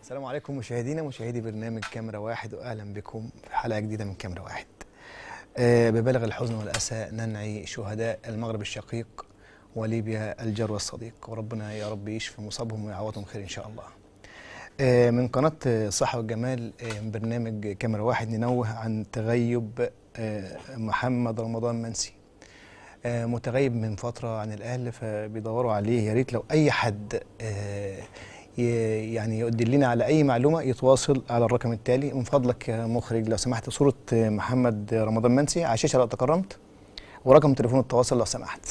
السلام عليكم مشاهدينا مشاهدي برنامج كاميرا واحد واهلا بكم في حلقه جديده من كاميرا واحد. أه ببالغ الحزن والاسى ننعي شهداء المغرب الشقيق وليبيا الجار والصديق وربنا يا رب يشفي مصابهم ويعوضهم خير ان شاء الله. أه من قناه الصحه والجمال أه من برنامج كاميرا واحد ننوه عن تغيب أه محمد رمضان منسي. أه متغيب من فتره عن الاهل فبيدوروا عليه يا ريت لو اي حد أه يعني يدلنا على اي معلومه يتواصل على الرقم التالي من فضلك يا مخرج لو سمحت صوره محمد رمضان منسي على الشاشه لو تكرمت ورقم تليفون التواصل لو سمحت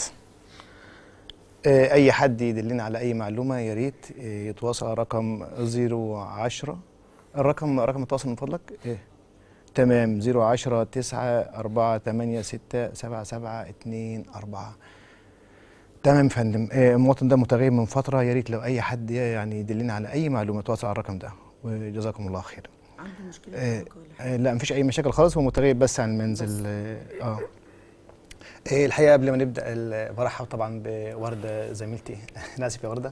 اي حد يدلنا على اي معلومه يا ريت يتواصل على رقم 010 الرقم رقم التواصل من فضلك ايه تمام 010 9 4 8 6 7 7 2 4 تمام يا فندم المواطن ده متغيب من فتره يا ريت لو اي حد يعني يدلنا على اي معلومه يتواصل على الرقم ده وجزاكم الله خير عنده مشكله آه آه لا مفيش اي مشاكل خالص هو متغيب بس عن المنزل اه آه الحقيقه قبل ما نبدا برحب طبعا بورده زميلتي انا اسف يا ورده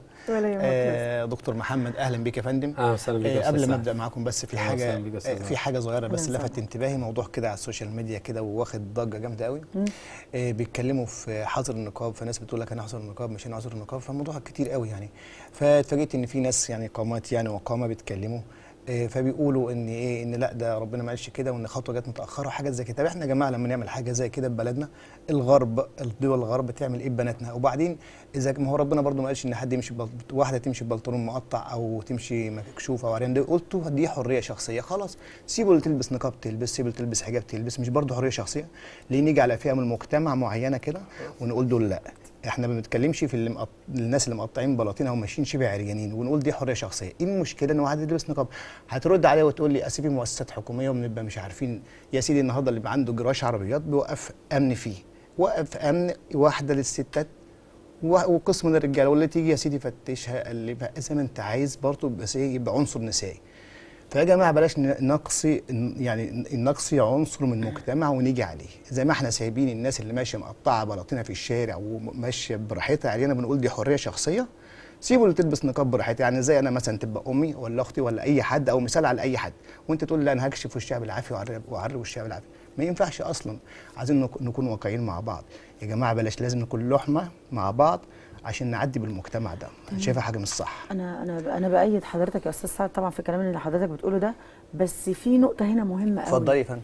آه دكتور محمد اهلا بك يا فندم اهلا وسهلا بك آه قبل ما ابدا معاكم بس في حاجه آه في حاجه صغيره بس لفت انتباهي موضوع كده على السوشيال ميديا كده وواخد ضجه جامده قوي آه بيتكلموا في حظر النقاب فناس بتقول لك انا هحظر النقاب مش انا هحظر النقاب فالموضوع كتير قوي يعني فاتفاجئت ان في ناس يعني قامات يعني وقامه بيتكلموا فبيقولوا ان ايه ان لا ده ربنا ما قالش كده وان خطوه جت متاخره وحاجات زي كده طب احنا يا جماعه لما نعمل حاجه زي كده في بلدنا الغرب الدول الغرب تعمل ايه ببناتنا وبعدين اذا ما هو ربنا برضو ما قالش ان حد يمشي واحده تمشي ببنطلون مقطع او تمشي مكشوفه او عريان قلتوا دي حريه شخصيه خلاص سيبوا اللي تلبس نقاب تلبس سيبوا اللي تلبس حجاب تلبس مش برضو حريه شخصيه ليه نيجي على فئه من المجتمع معينه كده ونقول دول لا احنا ما بنتكلمش في اللي مقط... الناس اللي مقطعين بلاطين او ماشيين شبه عريانين ونقول دي حريه شخصيه ايه المشكله ان واحد يلبس نقاب هترد عليا وتقول لي اسيب مؤسسات حكوميه وبنبقى مش عارفين يا سيدي النهارده اللي عنده جراج عربيات بيوقف امن فيه وقف امن واحده للستات وقسم للرجاله واللي تيجي يا سيدي فتشها قلبها زي ما انت عايز برضه بس يبقى عنصر نسائي فيا جماعه بلاش نقصي يعني نقصي عنصر من المجتمع ونيجي عليه زي ما احنا سايبين الناس اللي ماشيه مقطعه بلاطينها في الشارع وماشيه براحتها علينا بنقول دي حريه شخصيه سيبوا اللي تلبس نقاب براحتها يعني زي انا مثلا تبقى امي ولا اختي ولا اي حد او مثال على اي حد وانت تقول لا انا هكشف وشها بالعافيه واعري وشها بالعافيه ما ينفعش اصلا عايزين نكون واقعيين مع بعض يا جماعه بلاش لازم نكون لحمه مع بعض عشان نعدي بالمجتمع ده انا شايفها حاجه مش صح انا انا انا بايد حضرتك يا استاذ سعد طبعا في الكلام اللي حضرتك بتقوله ده بس في نقطه هنا مهمه قوي اتفضلي يا فندم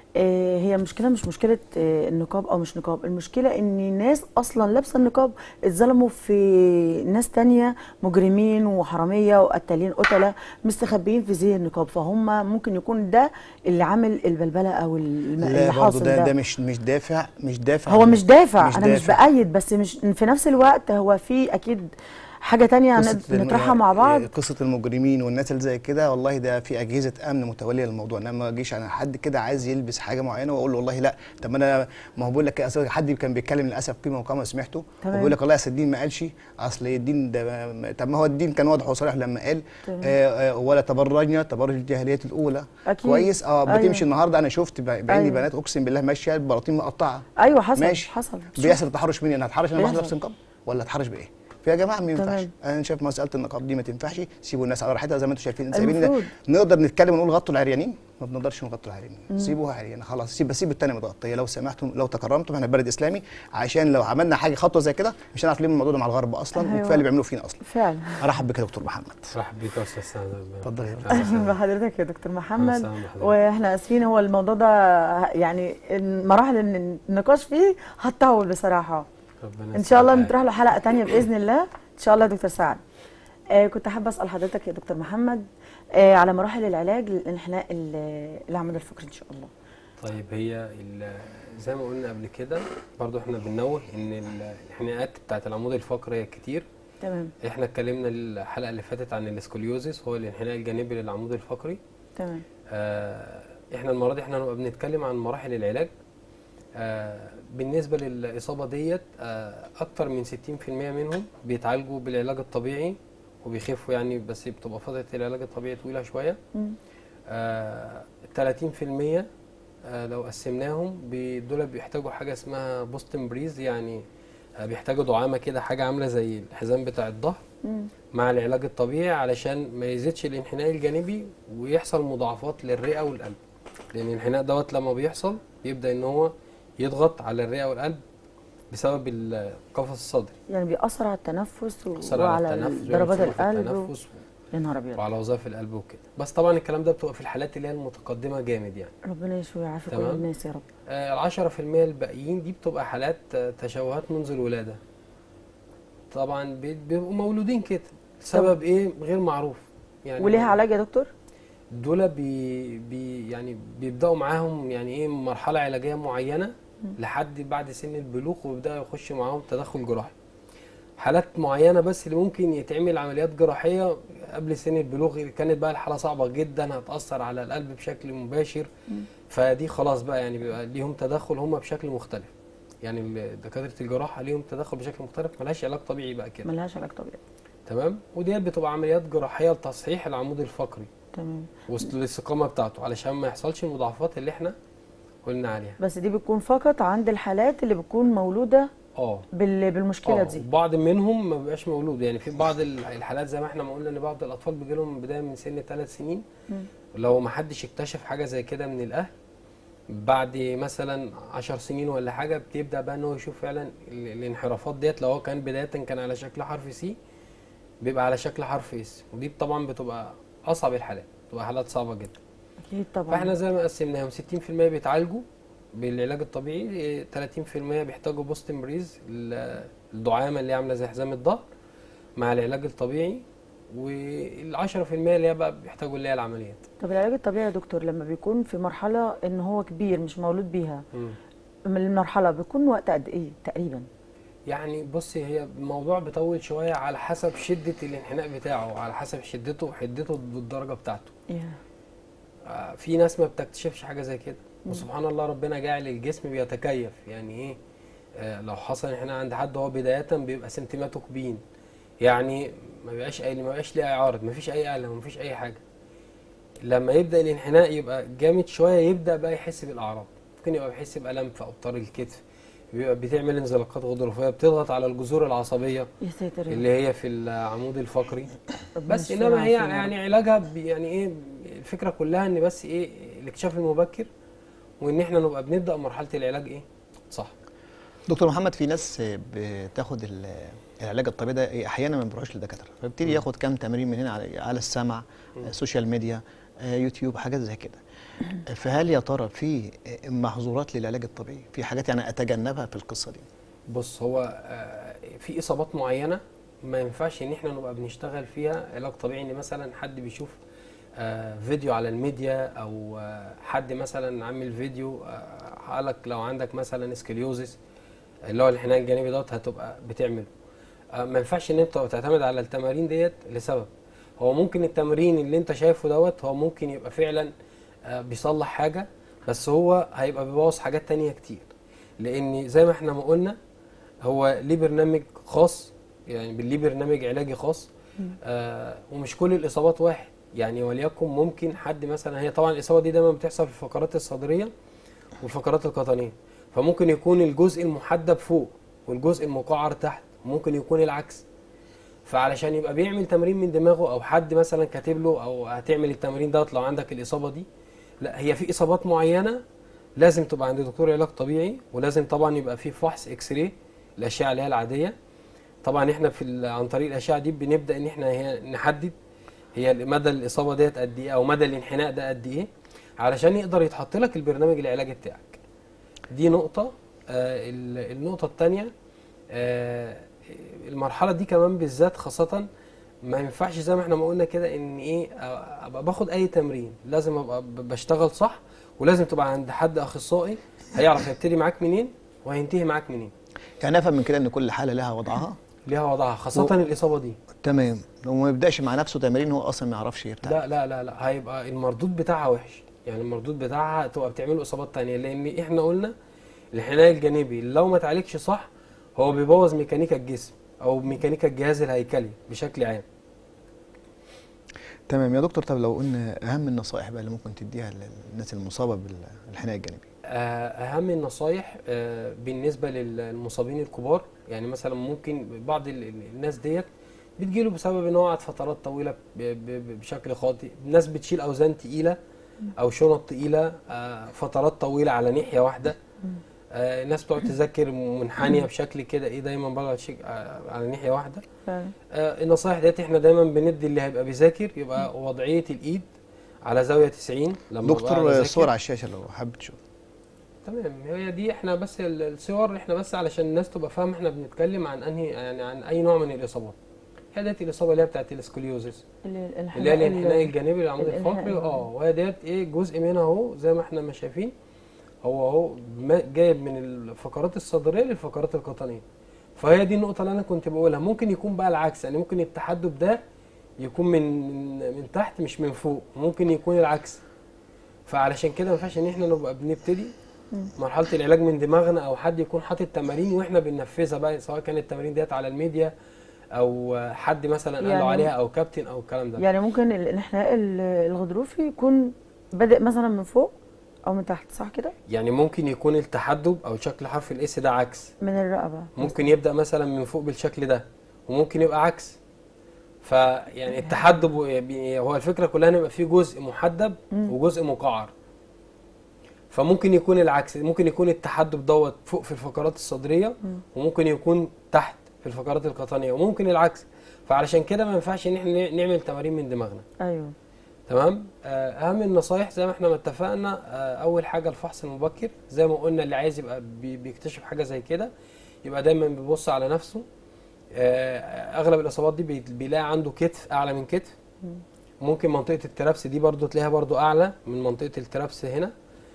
آه هي المشكله مش مشكله آه النقاب او مش نقاب المشكله ان الناس اصلا لابسه النقاب اتظلموا في ناس تانية مجرمين وحراميه وقتالين قتله مستخبيين في زي النقاب فهم ممكن يكون ده اللي عامل البلبله او اللي حاصل ده, ده ده مش مش دافع مش دافع هو مش دافع مش انا دافع. مش بايد بس مش في نفس الوقت هو في اكيد حاجه تانية نطرحها مع بعض قصه المجرمين والناس اللي زي كده والله ده في اجهزه امن متوليه للموضوع انما ما اجيش انا حد كده عايز يلبس حاجه معينه واقول له والله لا طب انا ما هو بقول لك حد كان بيتكلم للاسف قيمه وقامه سمعته وبيقول لك والله اصل الدين ما قالش اصل الدين ده طب ما هو الدين كان واضح وصريح لما قال آه آه ولا تبرجنا تبرج الجاهليه الاولى أكيد. كويس اه بتمشي أيوة. النهارده انا شفت بعيني أيوة. بنات اقسم بالله ماشيه ببلاطين مقطعه ايوه حصل ماشي حصل بيحصل تحرش مني انا هتحرش انا واحده لابسه نقاب ولا اتحرش بايه؟ فيا جماعه ما ينفعش انا شايف مساله النقاب دي ما تنفعش سيبوا الناس على راحتها زي ما انتم شايفين سايبين ده نقدر نتكلم ونقول غطوا العريانين ما بنقدرش نغطوا العريانين سيبوها عريانه خلاص سيب سيب الثانيه متغطيه لو سمحتم لو تكرمتم احنا بلد اسلامي عشان لو عملنا حاجه خطوه زي كده مش هنعرف ليه الموضوع ده مع الغرب اصلا أيوة. وكفايه اللي بيعملوه فينا اصلا فعلا ارحب بك يا دكتور محمد ارحب بك يا استاذ سعد اتفضل يا اهلا بحضرتك يا دكتور محمد واحنا اسفين هو الموضوع ده يعني مراحل النقاش فيه هتطول بصراحه ان شاء الله نطرح له حلقه ثانيه باذن الله ان شاء الله يا دكتور سعد آه كنت حابه اسال حضرتك يا دكتور محمد آه على مراحل العلاج للانحناء العمود الفقري ان شاء الله طيب هي زي ما قلنا قبل كده برضو احنا بننوه ان الانحناءات بتاعت العمود الفقري كتير تمام احنا اتكلمنا الحلقه اللي فاتت عن الاسكوليوزيس هو الانحناء الجانبي للعمود الفقري تمام آه احنا المره دي احنا هنبقى بنتكلم عن مراحل العلاج آه بالنسبه للاصابه ديت آه اكتر من 60% منهم بيتعالجوا بالعلاج الطبيعي وبيخفوا يعني بس بتبقى فتره العلاج الطبيعي طويله شويه آه 30% آه لو قسمناهم دول بيحتاجوا حاجه اسمها بوستن بريز يعني آه بيحتاجوا دعامه كده حاجه عامله زي الحزام بتاع الظهر مع العلاج الطبيعي علشان ما يزيدش الانحناء الجانبي ويحصل مضاعفات للرئه والقلب لان الانحناء دوت لما بيحصل يبدا ان هو يضغط على الرئه والقلب بسبب القفص الصدري يعني بيأثر على التنفس وعلى ضربات القلب يا نهار ابيض وعلى وظائف القلب وكده بس طبعا الكلام ده بتبقى في الحالات اللي هي المتقدمه جامد يعني ربنا يشفي ويعافي كل الناس يا رب آه ال 10% الباقيين دي بتبقى حالات تشوهات منذ الولاده طبعا بيبقوا مولودين كده سبب ايه غير معروف يعني وليها علاج يا دكتور دول بي, بي يعني بيبداوا معاهم يعني ايه مرحله علاجيه معينه لحد بعد سن البلوغ ويبداوا يخش معاهم تدخل جراحي حالات معينه بس اللي ممكن يتعمل عمليات جراحيه قبل سن البلوغ كانت بقى الحاله صعبه جدا هتاثر على القلب بشكل مباشر فدي خلاص بقى يعني بيبقى ليهم تدخل هم بشكل مختلف يعني دكاتره الجراحه ليهم تدخل بشكل مختلف ملهاش علاج طبيعي بقى كده ملهاش علاج طبيعي تمام وديت بتبقى عمليات جراحيه لتصحيح العمود الفقري تمام والاستقامه بتاعته علشان ما يحصلش المضاعفات اللي احنا قلنا عليها بس دي بتكون فقط عند الحالات اللي بتكون مولوده اه بالمشكله أوه. دي بعض منهم ما بيبقاش مولود يعني في بعض الحالات زي ما احنا ما قلنا ان بعض الاطفال بيجي لهم من بدايه من سن ثلاث سنين م. لو ما حدش اكتشف حاجه زي كده من الاهل بعد مثلا 10 سنين ولا حاجه بيبدا بقى ان هو يشوف فعلا الانحرافات ديت لو هو كان بدايه كان على شكل حرف سي بيبقى على شكل حرف اس ودي طبعا بتبقى اصعب الحالات بتبقى حالات صعبه جدا اكيد طبعا فاحنا زي ما قسمناهم 60% بيتعالجوا بالعلاج الطبيعي 30% بيحتاجوا بوست بريز الدعامه اللي عامله زي حزام الظهر مع العلاج الطبيعي وال 10% اللي هي بقى بيحتاجوا اللي هي العمليات. طب العلاج الطبيعي يا دكتور لما بيكون في مرحله ان هو كبير مش مولود بيها من المرحله بيكون وقت قد ايه تقريبا؟ يعني بصي هي الموضوع بيطول شويه على حسب شده الانحناء بتاعه على حسب شدته وحدته بالدرجه بتاعته. yeah. آه في ناس ما بتكتشفش حاجه زي كده وسبحان الله ربنا جاعل الجسم بيتكيف يعني ايه آه لو حصل احنا عند حد هو بدايه بيبقى سنتيماتو كبين يعني ما بيبقاش اي ما بيبقاش ليه عارض ما فيش اي الم ما فيش اي حاجه لما يبدا الانحناء يبقى جامد شويه يبدا بقى يحس بالاعراض ممكن يبقى بيحس بالم في اوتار الكتف بيبقى بتعمل انزلاقات غضروفيه بتضغط على الجذور العصبيه يا ساتر اللي هي في العمود الفقري بس انما هي يعني علاجها يعني ايه الفكره كلها ان بس ايه الاكتشاف المبكر وان احنا نبقى بنبدا مرحله العلاج ايه صح دكتور محمد في ناس بتاخد العلاج الطبيعي ده احيانا ما بيروحش لدكاتره فبيبتدي ياخد كام تمرين من هنا على على السمع سوشيال ميديا يوتيوب حاجات زي كده فهل يا ترى في محظورات للعلاج الطبيعي في حاجات يعني اتجنبها في القصه دي بص هو في اصابات معينه ما ينفعش ان احنا نبقى بنشتغل فيها علاج طبيعي ان مثلا حد بيشوف فيديو على الميديا او حد مثلا عامل فيديو قالك لو عندك مثلا اسكليوزس اللي هو الانحناء الجانبي دوت هتبقى بتعمله ما ينفعش ان انت تعتمد على التمارين ديت لسبب هو ممكن التمرين اللي انت شايفه دوت هو ممكن يبقى فعلا بيصلح حاجه بس هو هيبقى بيبوظ حاجات تانية كتير لان زي ما احنا ما قلنا هو ليه برنامج خاص يعني ليه برنامج علاجي خاص آه ومش كل الاصابات واحد يعني وليكن ممكن حد مثلا هي طبعا الاصابه دي دايما بتحصل في الفقرات الصدريه والفقرات القطنيه فممكن يكون الجزء المحدب فوق والجزء المقعر تحت ممكن يكون العكس فعلشان يبقى بيعمل تمرين من دماغه او حد مثلا كاتب له او هتعمل التمرين دوت لو عندك الاصابه دي لا هي في اصابات معينه لازم تبقى عند دكتور علاج طبيعي ولازم طبعا يبقى في فحص اكس راي الاشعه اللي هي العاديه طبعا احنا في عن طريق الاشعه دي بنبدا ان احنا هي نحدد هي مدى الاصابه ديت قد ايه او مدى الانحناء ده قد ايه علشان يقدر يتحط لك البرنامج العلاجي بتاعك دي نقطه آه النقطه الثانيه آه المرحله دي كمان بالذات خاصه ما ينفعش زي ما احنا ما قلنا كده ان ايه ابقى باخد اي تمرين لازم ابقى بشتغل صح ولازم تبقى عند حد اخصائي هيعرف هيبتدي معاك منين وهينتهي معاك منين يعني افهم من كده ان كل حاله لها وضعها ليها وضعها خاصه و... الاصابه دي تمام وما يبداش مع نفسه تمارين هو اصلا ما يعرفش يبتاع لا لا لا لا هيبقى المردود بتاعها وحش يعني المردود بتاعها تبقى بتعمله اصابات تانية لان احنا قلنا الانحناء الجانبي لو ما اتعالجش صح هو بيبوظ ميكانيكا الجسم او ميكانيكا الجهاز الهيكلي بشكل عام تمام يا دكتور طب لو قلنا اهم النصائح بقى اللي ممكن تديها للناس المصابه بالانحناء الجانبي اهم النصائح بالنسبه للمصابين الكبار يعني مثلا ممكن بعض الناس ديت بتجيله بسبب ان هو قعد فترات طويله بشكل خاطئ الناس بتشيل اوزان تقيله او شنط تقيله آه، فترات طويله على ناحيه واحده آه، الناس بتقعد تذاكر منحنيه بشكل كده ايه دايما برضه آه، على ناحيه واحده النصائح ديت احنا دايما بندي اللي هيبقى بيذاكر يبقى وضعيه الايد على زاويه 90 لما دكتور صور على الشاشه لو حابب تشوف تمام هي دي احنا بس الصور احنا بس علشان الناس تبقى فاهمه احنا بنتكلم عن انهي يعني عن اي نوع من الاصابات هي ديت الاصابه اللي هي بتاعت السكوليوزس اللي هي الانحناء الجانبي للعمود الفقري اه وهي ديت ايه جزء منها اهو زي ما احنا ما شايفين هو اهو جايب من الفقرات الصدريه للفقرات القطنيه فهي دي النقطه اللي انا كنت بقولها ممكن يكون بقى العكس يعني ممكن التحدب ده يكون من من تحت مش من فوق ممكن يكون العكس فعلشان كده ما ينفعش ان احنا نبقى بنبتدي مرحله العلاج من دماغنا او حد يكون حاطط تمارين واحنا بننفذها بقى سواء كانت التمارين ديت على الميديا او حد مثلا قال يعني له عليها او كابتن او الكلام ده يعني ممكن الانحناء الغضروفي يكون بادئ مثلا من فوق او من تحت صح كده يعني ممكن يكون التحدب او شكل حرف الاس ده عكس من الرقبه ممكن يبدا مثلا من فوق بالشكل ده وممكن يبقى عكس فيعني التحدب هو الفكره كلها ان يبقى في جزء محدب وجزء مقعر فممكن يكون العكس ممكن يكون التحدب دوت فوق في الفقرات الصدريه وممكن يكون تحت في الفقرات القطنيه وممكن العكس فعلشان كده ما ينفعش ان احنا نعمل تمارين من دماغنا ايوه تمام آه، اهم النصايح زي ما احنا ما اتفقنا آه، اول حاجه الفحص المبكر زي ما قلنا اللي عايز يبقى بيكتشف حاجه زي كده يبقى دايما بيبص على نفسه آه، اغلب الاصابات دي بيلاقي عنده كتف اعلى من كتف ممكن منطقه الترابس دي برضو تلاقيها برضو اعلى من منطقه الترابس هنا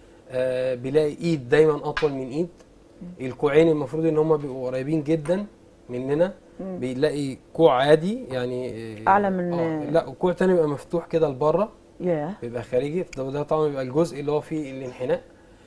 بيلاقي ايد دايما اطول من ايد الكوعين المفروض ان هم بيبقوا قريبين جدا مننا بيلاقي كوع عادي يعني اعلى من آه لا وكوع تاني بيبقى مفتوح كده لبره yeah. بيبقى خارجي ده طبعا بيبقى الجزء اللي هو فيه الانحناء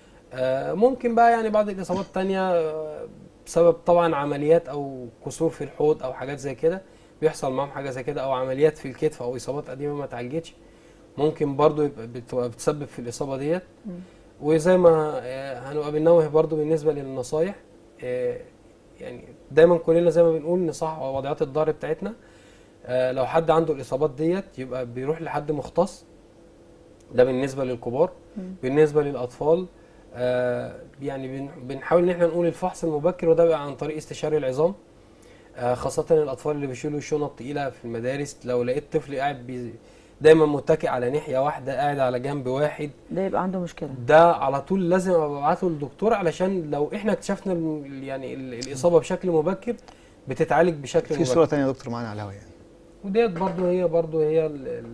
آه ممكن بقى يعني بعض الاصابات الثانيه آه بسبب طبعا عمليات او كسور في الحوض او حاجات زي كده بيحصل معاهم حاجه زي كده او عمليات في الكتف او اصابات قديمه ما اتعالجتش ممكن برضو يبقى بتبقى بتسبب في الاصابه ديت وزي ما آه، هنبقى بننوه برضو بالنسبه للنصايح آه، يعني دايما كلنا زي ما بنقول نصحح وضعيات الظهر بتاعتنا آه لو حد عنده الاصابات ديت يبقى بيروح لحد مختص ده بالنسبه للكبار بالنسبه للاطفال آه يعني بنحاول ان احنا نقول الفحص المبكر وده بيبقى عن طريق استشاري العظام آه خاصه الاطفال اللي بيشيلوا شنط تقيله في المدارس لو لقيت طفل قاعد بي دايما متكئ على ناحيه واحده قاعد على جنب واحد ده يبقى عنده مشكله ده على طول لازم ابعته للدكتور علشان لو احنا اكتشفنا يعني الاصابه بشكل مبكر بتتعالج بشكل في مبكر في صوره ثانيه يا دكتور معانا على الهواء يعني وديت برضه هي برضه هي ال ال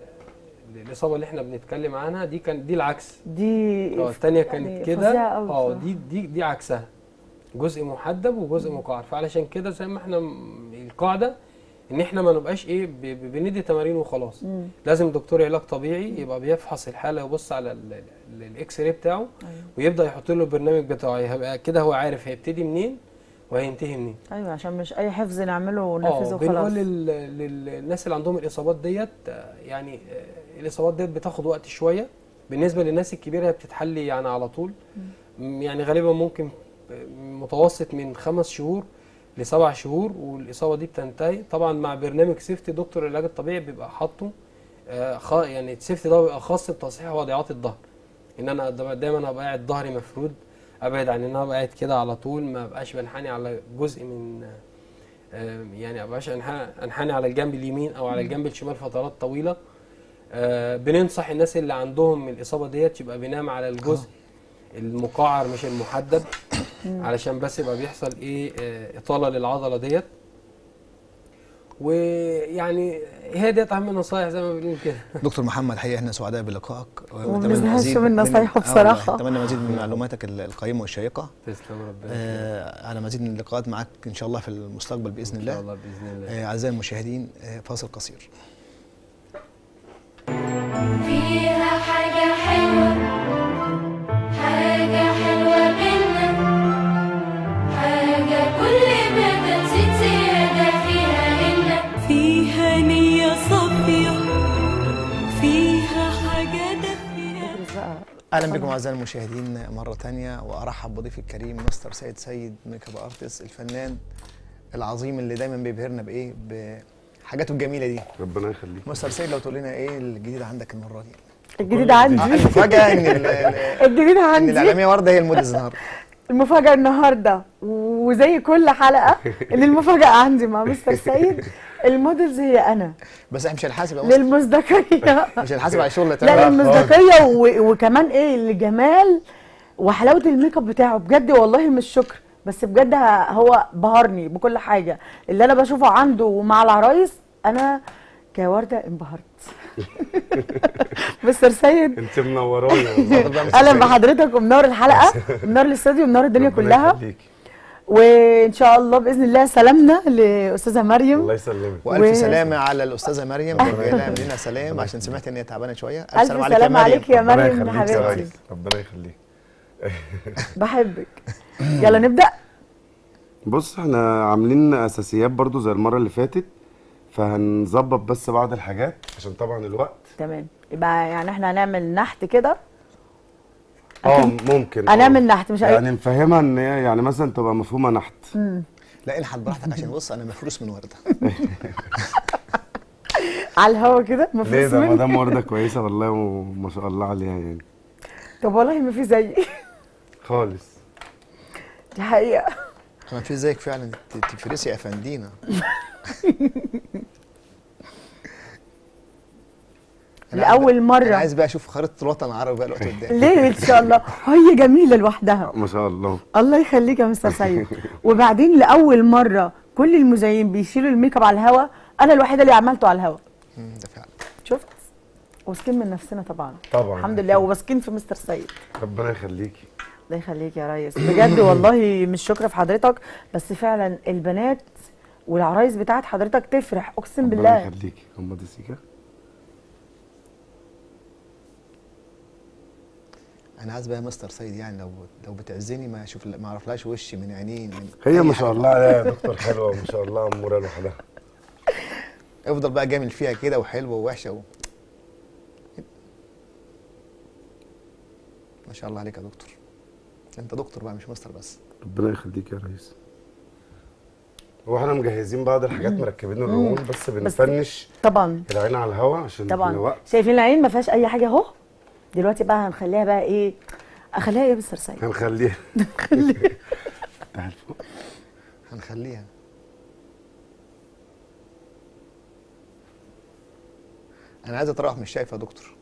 ال الاصابه اللي احنا بنتكلم عنها دي كان دي العكس دي اه الثانيه كانت يعني كده اه دي دي دي عكسها جزء محدب وجزء مقعر فعلشان كده زي ما احنا القاعده ان احنا ما نبقاش ايه بندي تمارين وخلاص مم. لازم دكتور علاج طبيعي يبقى بيفحص الحاله ويبص على الاكس راي بتاعه أيوة. ويبدا يحط له البرنامج بتاعه يبقى كده هو عارف هيبتدي منين وهينتهي منين ايوه عشان مش اي حفظ نعمله وننفذه وخلاص بنقول للناس اللي عندهم الاصابات ديت يعني الاصابات ديت بتاخد وقت شويه بالنسبه للناس الكبيره هي بتتحل يعني على طول مم. يعني غالبا ممكن متوسط من خمس شهور لسبع شهور والاصابه دي بتنتهي طبعا مع برنامج سيفتي دكتور العلاج الطبيعي بيبقى حاطه آه يعني السيفتي ده بيبقى خاص بتصحيح وضعيات الظهر ان انا دايما ابقى قاعد ظهري مفرود ابعد عن ان انا ابقى قاعد كده على طول ما ابقاش بنحني على جزء من آه يعني ابقاش انحني على الجنب اليمين او على الجنب الشمال فترات طويله آه بننصح الناس اللي عندهم الاصابه ديت يبقى بينام على الجزء المقعر مش المحدد علشان بس يبقى بيحصل ايه آه، اطاله للعضله ديت ويعني هي ديت اهم النصائح زي ما بنقول كده دكتور محمد حقيقه احنا سعداء بلقائك ونتمنى مزيد من نصايحه بصراحه اتمنى مزيد من معلوماتك القيمه والشيقه تسلم ربنا آه على مزيد من اللقاءات معاك ان شاء الله في المستقبل باذن الله ان شاء الله باذن الله آه اعزائي المشاهدين آه فاصل قصير فيها حاجه حلوه حاجه حلوه بينا حاجه كل ما تزيد زياده فيها إن فيها نيه صافيه فيها حاجه دافيه اهلا بكم اعزائي المشاهدين مره ثانيه وارحب بضيفي الكريم مستر سيد سيد ميك اب ارتست الفنان العظيم اللي دايما بيبهرنا بايه حاجاته الجميله دي ربنا يخليك مستر سيد لو تقول لنا ايه الجديد عندك المره دي الجديد عندي المفاجاه ان الجديد ان عندي الاعلاميه ورده هي المودلز النهارده المفاجأة النهاردة وزي كل حلقة ان المفاجأة عندي مع مستر سيد المودلز هي انا بس احنا مش هنحاسب يا مستر للمصداقية مش هنحاسب على الشغل اللي لا اتعمل. للمصداقية و- وكمان ايه لجمال وحلاوة الميك اب بتاعه بجد والله مش شكر بس بجد ه- هو بهرني بكل حاجة اللي انا بشوفه عنده ومع العرايس انا كوردة انبهرت مستر سيد انت منورانا والله. اهلا بحضرتك ومنور الحلقه ومنور الاستوديو ومنور الدنيا ربنا كلها يخليكي. وان شاء الله باذن الله سلامنا لاستاذه مريم الله يسلمك والف و- سلامه على الاستاذه مريم جايه لها مننا سلام عشان سمعت ان هي تعبانه شويه الف سلام عليك يا ربنا مريم يخليك يا حبيبتي ريس. ربنا يخليك بحبك يلا نبدا بص احنا عاملين اساسيات برضو زي المره اللي فاتت فهنظبط بس بعض الحاجات عشان طبعا الوقت تمام يبقى يعني احنا هنعمل نحت كده اه ممكن آه. هنعمل نحت مش يعني نفهمها ان هي يعني مثلا تبقى مفهومه نحت لا الحق براحتك عشان بص انا مفروس من ورده على الهوا كده ليه مفروض ده مني مدام ورده كويسه والله وما شاء الله عليها يعني طب والله ما في زيي خالص دي حقيقه ما في زيك فعلا ت- تفرسي يا افندينا أنا عايز لاول بقى- مره انا عايز بقى اشوف خريطه الوطن العربي بقى الوقت قدام ليه ان شاء الله هي جميله لوحدها ما شاء الله الله يخليك يا مستر سيد وبعدين لاول مره كل المذيعين بيشيلوا الميك اب على الهوا انا الوحيده اللي عملته على الهوا مم، ده فعلا شفت واثقين من نفسنا طبعا طبعا الحمد لله وواثقين في مستر سيد ربنا يخليكي الله يخليك يا ريس بجد والله مش شكر في حضرتك بس فعلا البنات والعرايس بتاعت حضرتك تفرح اقسم ربنا بالله يخليكي هم دي سيكا انا عايز بقى يا مستر سيد يعني لو لو بتعزني ما اشوف ما اعرفلهاش وشي من عينين من هي أي ما شاء حاجة. الله عليها يا دكتور حلوه ما شاء الله اموره لوحدها افضل بقى جامل فيها كده وحلوه ووحشه و... ما شاء الله عليك يا دكتور انت دكتور بقى مش مستر بس ربنا يخليك يا ريس هو احنا مجهزين بعض الحاجات مركبين الرمول بس بنفنش طبعا العين على الهواء عشان طبعا الوقت شايفين العين ما فيهاش اي حاجه اهو دلوقتي بقى هنخليها بقى ايه اخليها ايه يا مستر سيد هنخليها تعال فوق هنخليها انا عايز اتراوح مش شايف يا دكتور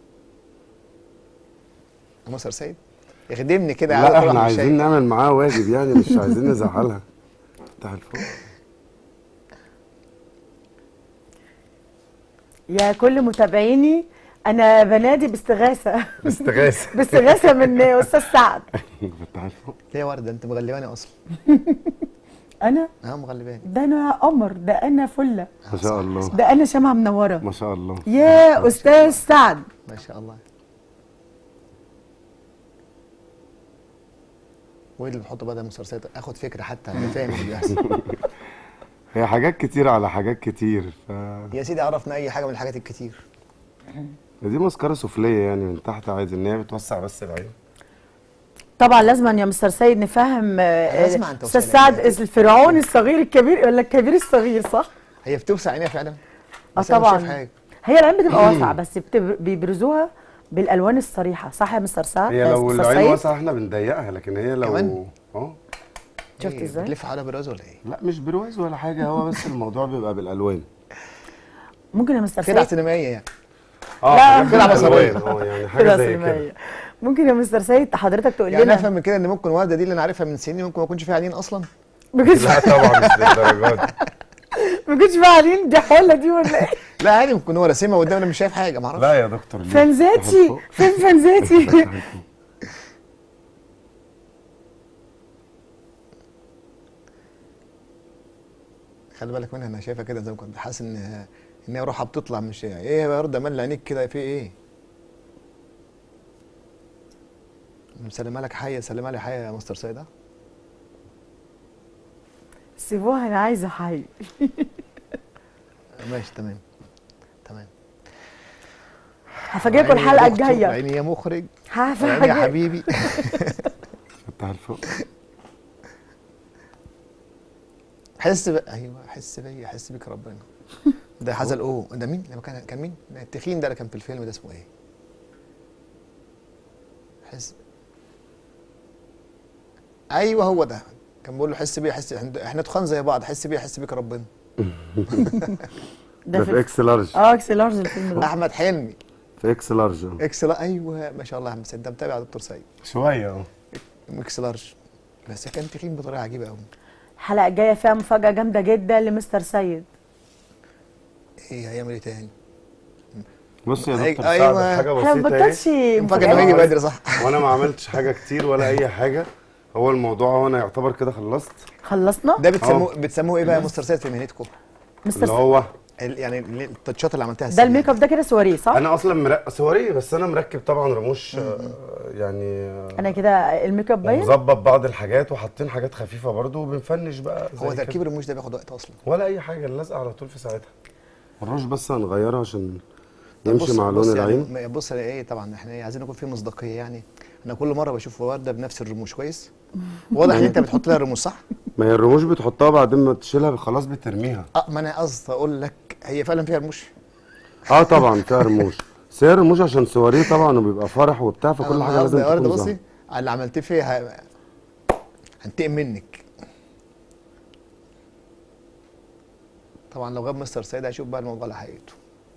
يا مستر سيد يخدمني كده عايز لا أتراوح احنا مش عايزين شايف. نعمل معاه واجب يعني مش عايزين نزعلها تعال فوق يا كل متابعيني انا بنادي باستغاثه استغاثه باستغاثه من استاذ سعد تعال فوق ليه يا ورده انت مغلباني اصلا انا اه مغلباني ده انا قمر ده انا فله ما شاء الله ده انا شمعه منوره ما شاء الله يا استاذ سعد ما شاء الله وايه اللي بنحطه بقى ده يا مستر سيد اخد فكره حتى انا فاهم اللي بيحصل هي حاجات كتير على حاجات كتير ف يا سيدي عرفنا اي حاجه من الحاجات الكتير دي مسكره سفليه يعني من تحت عادي ان هي بتوسع بس العين طبعا لازم يا مستر سيد نفهم آه، لازم أن استاذ توصل سعد للناس. الفرعون الصغير الكبير ولا الكبير الصغير صح؟ هي بتوسع عينيها فعلا اه بس أنا مش شايف طبعا حاجة. هي العين بتبقى واسعه بس بتبر- بيبرزوها بالالوان الصريحه صح يا مستر سعد؟ هي آه، لو مستر العين سيد؟ واسعه احنا بنضيقها لكن هي لو كمان؟ اه شفت إيه، ازاي؟ بتلف حواليها بالراس ولا ايه؟ لا مش برواز ولا حاجه هو بس الموضوع بيبقى بالالوان ممكن يا مستر خدعه سيد سينمائيه يعني اه لا، حاجات خدعة بالألوان. بصرية. اه يعني حاجه كده زي كده سينمائية. ممكن يا مستر سيد حضرتك تقول يعني لنا افهم من كده ان ممكن ورده دي اللي انا عارفها من سنين ممكن ما يكونش فيها عينين اصلا بجد لا طبعا مش للدرجات دي. ما كنتش بقى عارفين دي حوله دي ولا ايه؟ لا عادي ممكن هو راسمها قدامنا مش شايف حاجه ما اعرفش لا يا دكتور ليه؟ فنزاتي تعال فوق. فين فنزاتي؟ تعال فوق. خلي بالك منها انا شايفها كده زي ما كنت حاسس ان ان هي روحها بتطلع مش ايه يا ورده مال عينيك كده في ايه مسلمه لك حيه سلمها لي حيه يا مستر سيد سيبوها انا عايزه حي ماشي تمام تمام هفاجئكم عيني يا الحلقه دكتور، الجايه عيني يا مخرج عيني يا هفاجئ حبيبي تعال فوق حس ب... ايوه حس بيا حس بيك ربنا ده حزل اوه ده مين؟ لما كان كان مين؟ التخين ده اللي كان في الفيلم ده اسمه ايه؟ حس ايوه هو ده كان بيقول له حس بيه حس احنا تخان زي بعض حس بيه حس بيك ربنا ده في اكس لارج اه اكس لارج الفيلم ده احمد حلمي في اكس لارج اكس لارج ايوه ما شاء الله يا احمد سيد ده متابع يا دكتور سيد شويه اه اكس لارج بس كان تخين بطريقه عجيبه قوي الحلقه الجايه فيها مفاجاه جامده جدا لمستر سيد ايه هيعمل ايه تاني؟ بص يا دكتور أيوة. حاجه احنا بسيطه ما اهي بطلش مفاجاه انه يجي بدري صح وانا ما عملتش حاجه كتير ولا اي حاجه هو الموضوع هو انا يعتبر كده خلصت خلصنا ده بتسموه بتسموه ايه بقى يا مستر سيد في مهنتكم؟ مستر اللي هو ال- يعني ال- التاتشات اللي عملتها ده السنة. الميك اب ده كده سواريه صح؟ انا اصلا مرق سوري بس انا مركب طبعا رموش آه، يعني آه، انا كده الميك اب باين ومظبط بعض الحاجات وحاطين حاجات خفيفه برضو وبنفنش بقى زي هو كده. تركيب الرموش ده بياخد وقت اصلا ولا اي حاجه اللزقه على طول في ساعتها الرموش بس هنغيرها عشان طب يمشي بص- مع بص لون يعني العين م- بص أنا ايه طبعا احنا ايه عايزين يكون في مصداقيه يعني انا كل مره بشوف ورده بنفس الرموش كويس واضح ان انت بتحط لها رموش صح؟ ما هي الرموش بتحطها بعدين ما تشيلها خلاص بترميها اه ما انا قصدي اقول لك هي فعلا فيها رموش اه طبعا فيها رموش بس هي الرموش عشان سواريه طبعا وبيبقى فرح وبتاع فكل أنا حاجه لازم النهاردة تكون ورده ظاهرة. بصي على اللي عملتيه فيها ه- هنتقم منك طبعا لو غاب مستر سيد هيشوف بقى الموضوع على حقيقته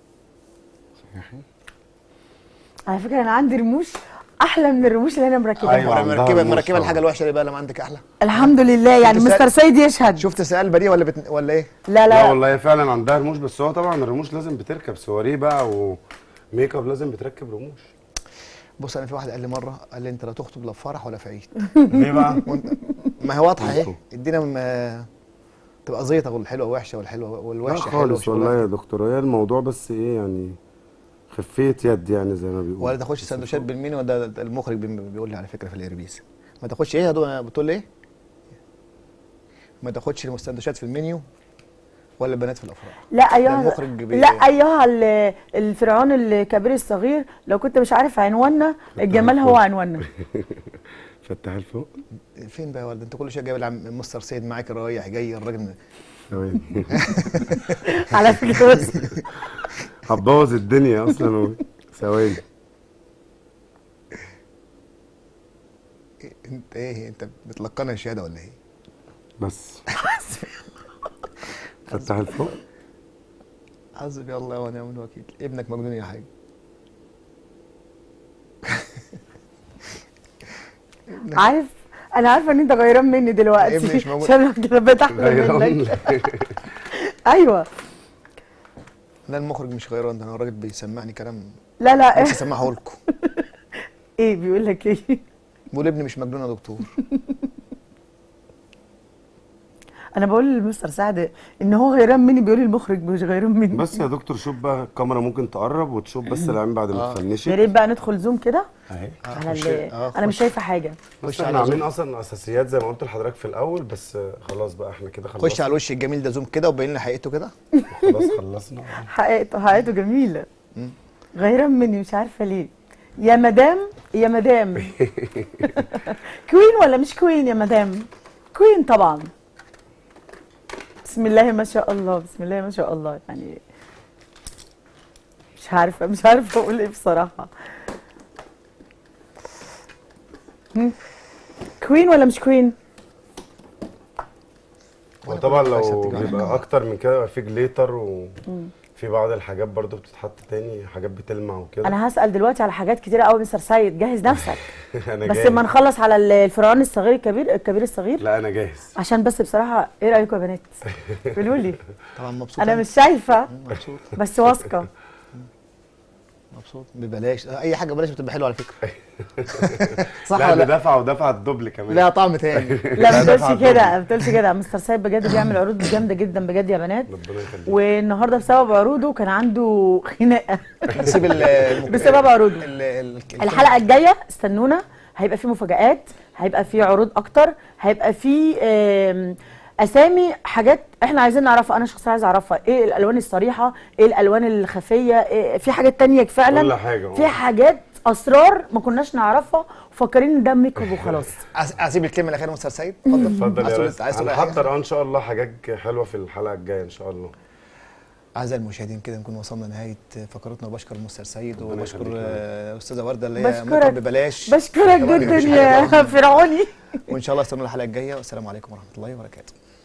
على فكره انا عندي رموش احلى من الرموش اللي انا مركباها أيوة. ولا عندها مركبه رموش مركبه طبعا. الحاجه الوحشه اللي بقى لما عندك احلى الحمد لله يعني شفت مستر سيد يشهد شفت سؤال بديهي ولا بت... ولا ايه؟ لا لا لا والله هي فعلا عندها رموش بس هو طبعا الرموش لازم بتركب سواريه بقى وميك اب لازم بتركب رموش بص انا في واحد قال لي مره قال لي انت لا تخطب لا في فرح ولا في عيد ليه بقى؟ وانت ما هي واضحه اهي مظبوط. ادينا ما تبقى زيطه والحلوه وحشه والحلوه لا والوحشه حلوه خالص وشغلانة. والله يا دكتور هي الموضوع بس ايه يعني خفيه يد يعني زي ما بيقولوا ولا تاخدش سندوتشات بالميني وده ده المخرج بي- بيقول لي على فكره في الايربيس ما تاخدش ايه يا دو بتقول لي ايه؟ ما تاخدش السندوتشات في المنيو ولا البنات في الافراح لا ايها المخرج بي- لا ايها ال- الفرعون الكبير الصغير لو كنت مش عارف عنواننا الجمال هو عنواننا فتح الفوق فين بقى يا ولد انت كل شويه جايب العم- مستر سيد معاك رايح جاي الراجل ثواني على فكره بس هتبوظ الدنيا اصلا هو. ثواني انت ايه انت بتلقنا شهاده ولا ايه؟ بس فتح الفوق حسبي الله ونعم الوكيل ابنك مجنون يا حاج عارف انا عارفه ان انت غيران مني دلوقتي ابني مش موجود. عشان أنا كده بقيت احلى غيران منك ايوه لا المخرج مش غيران ده انا الراجل بيسمعني كلام لا لا مش هسمعه لكم ايه بيقول لك ايه بقول ابني مش مجنون يا دكتور انا بقول لمستر سعد ان هو غيران مني بيقول لي المخرج مش غيران مني بس يا دكتور شوف بقى الكاميرا ممكن تقرب وتشوف بس العين بعد ما آه. يا تفنشي ريت بقى ندخل زوم كده اهي على خش- ال- آه، انا مش خش. شايفه حاجه بس خش احنا على عاملين زوم. اصلا اساسيات زي ما قلت لحضرتك في الاول بس خلاص بقى احنا كده خلصنا خش على الوش الجميل ده زوم كده وبين لنا حقيقته كده خلاص خلصنا حقيقته حقيقته جميله غيران مني مش عارفه ليه يا مدام يا مدام كوين ولا مش كوين يا مدام كوين طبعا بسم الله ما شاء الله بسم الله ما شاء الله يعني مش عارفه مش عارفه اقول ايه بصراحه هم؟ كوين ولا مش كوين وطبعا كل حاجة لو بتيجي على بيبقى اكتر من كده يبقى في جليتر وفي بعض الحاجات برضو بتتحط تاني حاجات بتلمع وكده انا هسال دلوقتي على حاجات كتيره قوي مستر سيد جهز نفسك انا بس جاهز ما نخلص على ال- الفرعون الصغير الكبير الكبير الصغير لا انا جاهز عشان بس بصراحه ايه رايكم يا بنات قولوا لي طبعا مبسوط انا مش شايفه مبسوط بس واثقه مبسوط ببلاش اي حاجه ببلاش بتبقى حلوه على فكره صح لا ولا اللي لا؟ دفع ودفع الدبل كمان لها طعم تاني لا ما دفع تقولش كده ما تقولش كده مستر سيد بجد بيعمل عروض جامده جدا بجد يا بنات ربنا يخليك والنهارده بسبب عروضه كان عنده خناقه نسيب ال- المك- بسبب عروضه ال- ال- الحلقه الجايه استنونا هيبقى في مفاجآت هيبقى في عروض اكتر هيبقى في آم، اسامي حاجات احنا عايزين نعرفها انا شخصيا عايزه اعرفها ايه الالوان الصريحه ايه الالوان الخفيه إيه في حاجات تانية فعلا كل حاجة، اه. في حاجات اسرار ما كناش نعرفها وفاكرين ان ده ميك اب وخلاص أس- اسيب الكلمه الاخيره مستر سيد اتفضل اتفضل عايز يا تقول- ريس عايز تقول أي حاجة؟ هنحضر اه ان شاء الله حاجات حلوه في الحلقه الجايه ان شاء الله اعزائي المشاهدين كده نكون وصلنا لنهايه فقرتنا وبشكر مستر سيد وبشكر استاذه ورده اللي هي بشكرك ببلاش بشكرك جدا يا فرعوني وان شاء الله استنوا الحلقه الجايه والسلام عليكم ورحمه الله وبركاته